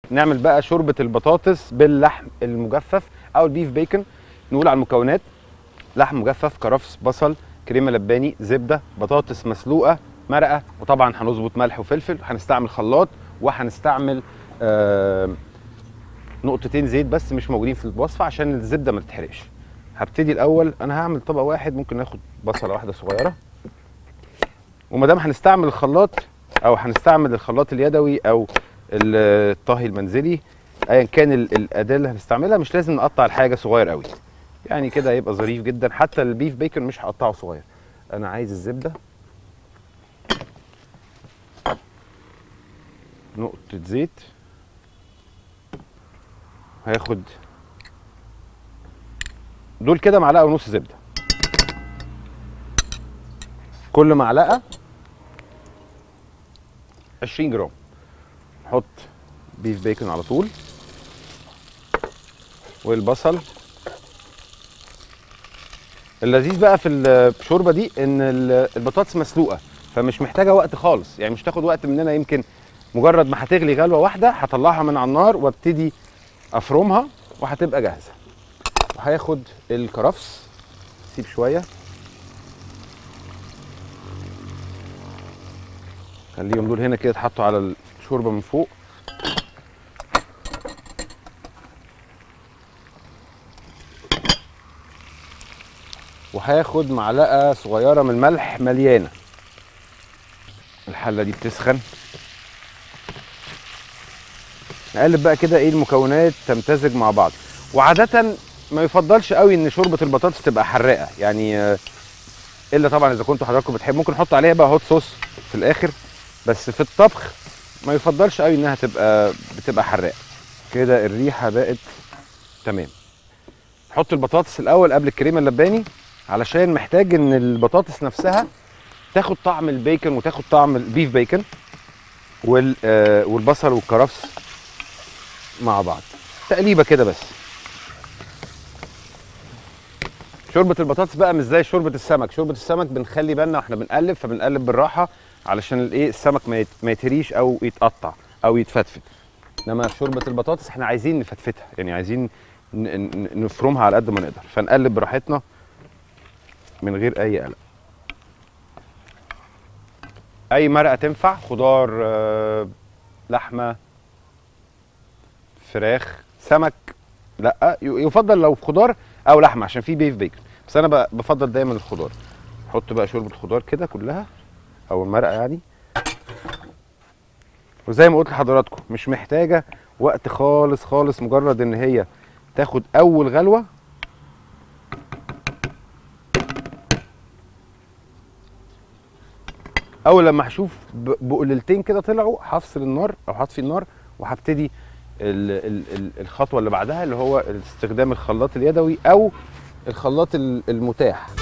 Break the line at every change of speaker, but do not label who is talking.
نعمل بقى شوربه البطاطس باللحم المجفف او البيف بيكن نقول على المكونات لحم مجفف كرفس بصل كريمه لباني زبده بطاطس مسلوقه مرقه وطبعا هنظبط ملح وفلفل هنستعمل خلاط وهنستعمل آه نقطتين زيت بس مش موجودين في الوصفه عشان الزبده ما تتحرقش هبتدي الاول انا هعمل طبق واحد ممكن ناخد بصله واحده صغيره وما دام هنستعمل الخلاط او هنستعمل الخلاط اليدوي او الطهي المنزلي ايا كان ال- الاداه اللي هنستعملها مش لازم نقطع الحاجه صغير قوي يعني كده هيبقى ظريف جدا حتى البيف بيكن مش هقطعه صغير انا عايز الزبده نقطه زيت هاخد دول كده معلقه ونص زبده كل معلقه 20 جرام نحط بيف بيكن على طول والبصل اللذيذ بقى في الشوربه دي ان ال- البطاطس مسلوقه فمش محتاجه وقت خالص يعني مش تاخد وقت مننا يمكن مجرد ما هتغلي غلوه واحده هطلعها من على النار وابتدي افرمها وهتبقى جاهزه وهاخد الكرفس سيب شويه خليهم دول هنا كده اتحطوا على الشوربه من فوق وهاخد معلقه صغيره من الملح مليانه الحله دي بتسخن نقلب بقى كده ايه المكونات تمتزج مع بعض وعاده ما يفضلش قوي ان شوربه البطاطس تبقى حراقه يعني آه، الا طبعا اذا كنتوا حضراتكم بتحب ممكن نحط عليها بقى هوت صوص في الاخر بس في الطبخ ما يفضلش قوي انها تبقى بتبقى حراقه كده الريحه بقت تمام نحط البطاطس الاول قبل الكريمه اللباني علشان محتاج ان البطاطس نفسها تاخد طعم البيكن وتاخد طعم البيف بيكن وال آه والبصل والكرفس مع بعض تقليبه كده بس شوربه البطاطس بقى مش زي شوربه السمك شوربه السمك بنخلي بالنا واحنا بنقلب فبنقلب بالراحه علشان الايه السمك ما يت- ما يتهريش او يتقطع او يتفتفت انما شوربه البطاطس احنا عايزين نفتفتها يعني عايزين ن- ن- نفرمها على قد ما نقدر فنقلب براحتنا من غير اي قلق اي مرقه تنفع خضار آه، لحمه فراخ سمك لا ي- يفضل لو خضار او لحمه عشان في بيف بيكن بس انا ب- بفضل دايما الخضار احط بقى شوربه خضار كده كلها او المرقه يعني وزي ما قلت لحضراتكم مش محتاجه وقت خالص خالص مجرد ان هي تاخد اول غلوه اول لما هشوف ب- بقللتين كده طلعوا هفصل النار او هطفي النار وهبتدي ال- ال- ال- الخطوه اللي بعدها اللي هو استخدام الخلاط اليدوي او الخلاط ال- المتاح